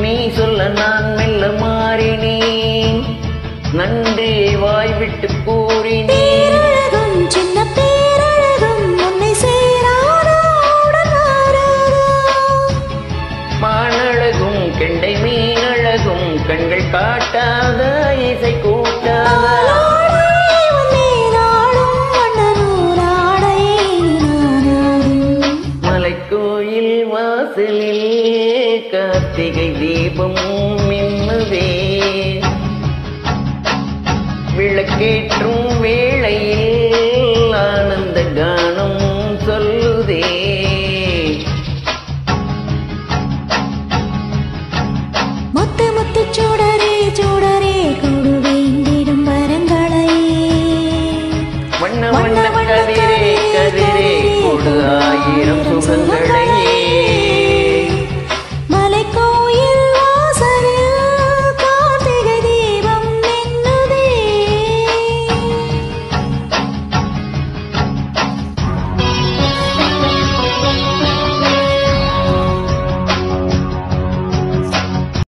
நீ சொல்ல நான் மெல்ல மாறினேன் நன்றி வாய் விட்டு கூறினேன் பேரழகும் சின்ன பேரழகும் உன்னை சேராதோ உடன் வாராதோ மானழகும் கெண்டை மீனழகும் கண்கள் காட்டாத இசை கூட்டாத ஆளாய் உன்னை நாடும் வண்ணநூலாடை நானாடும் மலைக்கோயில் வாசலில் கார்த்திகை தீபம் மின்னுதே விளக்கேற்றும் வேளையில் ஆனந்த கானம் சொல்லுதே முத்து முத்து சூடரே சூடரே கொடு வேண்டிடும் வரங்களை வண்ண வண்ண கதிரே கதிரே கொடு ஆயிரம் சுகங்களை